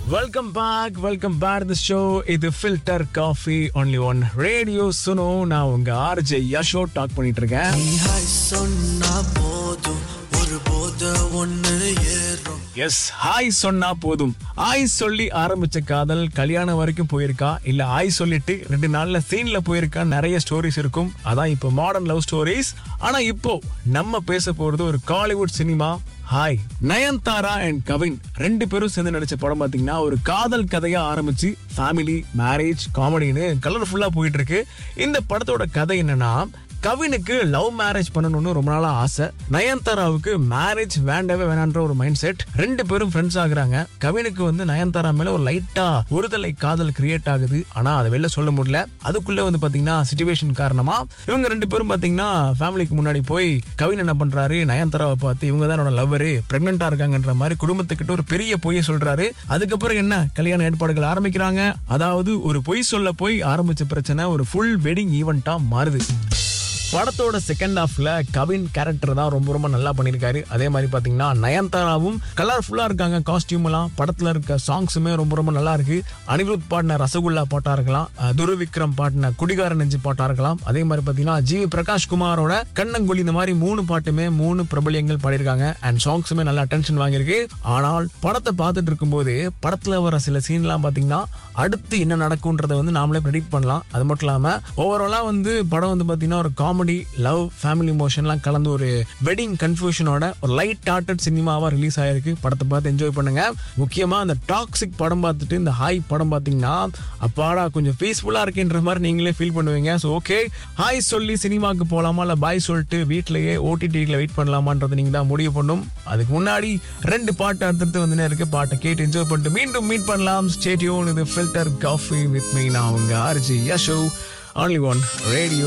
welcome back welcome back the show இது filter coffee only one radio சுனோ நான் உங்க ஆர்ஜே யஷோ டாக் பண்ணிட்டு இருக்கேன் நீ ஹாய் சொன்னா போதும் ஒரு போத ஒண்ணு ஏறும் எஸ் ஹாய் சொன்னா போதும் ஆய் சொல்லி ஆரம்பிச்ச காதல் கல்யாணம் வரைக்கும் போயிருக்கா இல்ல ஆய் சொல்லிட்டு ரெண்டு நாள்ல சீன்ல போயிருக்கா நிறைய ஸ்டோரிஸ் இருக்கும் அதான் இப்போ மாடர்ன் லவ் ஸ்டோரிஸ் ஆனா இப்போ நம்ம பேச போறது ஒரு Kollywood cinema hi Nayanthara and Kavin ரெண்டு பேரும் சேர்ந்து நடிச்ச படம் பாத்தீங்கன்னா ஒரு காதல் கதையா ஆரம்பிச்சு ஃபேமிலி மேரேஜ் காமெடின்னு கலர்ஃபுல்லா போயிட்டு இருக்கு இந்த படத்தோட கதை என்னன்னா கவினுக்கு லவ் மேரேஜ் பண்ணணும்னு ரொம்ப நாளா ஆசை நயன்தாராவுக்கு மேரேஜ் வேண்டவே வேணான்ற ஒரு மைண்ட் செட் ரெண்டு பேரும் ஃப்ரெண்ட்ஸ் ஆகுறாங்க கவினுக்கு வந்து நயன்தாரா மேல ஒரு லைட்டா ஒருதலை காதல் கிரியேட் ஆகுது ஆனா அதை வெளில சொல்ல முடியல அதுக்குள்ள வந்து பாத்தீங்கன்னா சுச்சுவேஷன் காரணமா இவங்க ரெண்டு பேரும் பாத்தீங்கன்னா ஃபேமிலிக்கு முன்னாடி போய் கவின் என்ன பண்றாரு நயன்தாராவை பார்த்து இவங்க தான் என்னோட லவ்வரு பிரெக்னெண்டா இருக்காங்கன்ற மாதிரி குடும்பத்துக்கிட்ட ஒரு பெரிய பொய்யை சொல்றாரு அதுக்கப்புறம் என்ன கல்யாண ஏற்பாடுகள் ஆரம்பிக்கிறாங்க அதாவது ஒரு பொய் சொல்ல போய் ஆரம்பிச்ச பிரச்சனை ஒரு ஃபுல் வெட்டிங் ஈவெண்டா மாறுது படத்தோட செகண்ட் ஹாஃப்ல கவின் கேரக்டர் தான் ரொம்ப ரொம்ப நல்லா பண்ணியிருக்காரு அதே மாதிரி பாத்தீங்கன்னா நயன்தாராவும் கலர்ஃபுல்லா இருக்காங்க காஸ்டியூம் எல்லாம் படத்துல இருக்க சாங்ஸுமே ரொம்ப ரொம்ப நல்லா இருக்கு அனிருத் பாடின ரசகுல்லா பாட்டா இருக்கலாம் அஹ் துருவிக்ரம் பாடின குடிகார நெஞ்சு பாட்டா இருக்கலாம் அதே மாதிரி பாத்தீங்கன்னா ஜி வி பிரகாஷ் குமாரோட கண்ணங்குழி இந்த மாதிரி மூணு பாட்டுமே மூணு பிரபலியங்கள் பாடியிருக்காங்க அண்ட் சாங்ஸுமே நல்ல அட்டென்ஷன் வாங்கியிருக்கு ஆனால் படத்தை பார்த்துட்டு இருக்கும்போது படத்துல வர சில சீன்லாம் பாத்தீங்கன்னா அடுத்து என்ன நடக்கும்ன்றத வந்து நாமளே ப்ரெடிக்ட் பண்ணலாம் அது மட்டும் இல்லாம ஓவராலா வந்து படம் வந்து பாத்தீங்கன்னா ஒரு காமெடி லவ் ஃபேமிலி இமோஷன்லாம் கலந்து ஒரு வெட்டிங் கன்ஃபியூஷனோட ஒரு லைட் ஹார்ட்டட் சினிமாவா ரிலீஸ் ஆயிருக்கு படத்தை பார்த்து என்ஜாய் பண்ணுங்க முக்கியமா அந்த டாக்ஸிக் படம் பார்த்துட்டு இந்த ஹாய் படம் பார்த்தீங்கன்னா அப்பாடா கொஞ்சம் பீஸ்ஃபுல்லா இருக்குன்ற மாதிரி நீங்களே ஃபீல் பண்ணுவீங்க ஸோ ஓகே ஹாய் சொல்லி சினிமாக்கு போலாமா இல்ல பாய் சொல்லிட்டு வீட்லயே ஓடிடியில் வெயிட் பண்ணலாமான்றது நீங்க தான் முடிவு பண்ணும் அதுக்கு முன்னாடி ரெண்டு பாட்டு அடுத்தடுத்து வந்துனே இருக்கு பாட்டை கேட்டு என்ஜாய் பண்ணிட்டு மீண்டும் மீட் பண்ணலாம் ஸ்டேடியோன் இது ஃபில்டர் காஃபி வித் மீ நான் உங்க RJ Yasho only one radio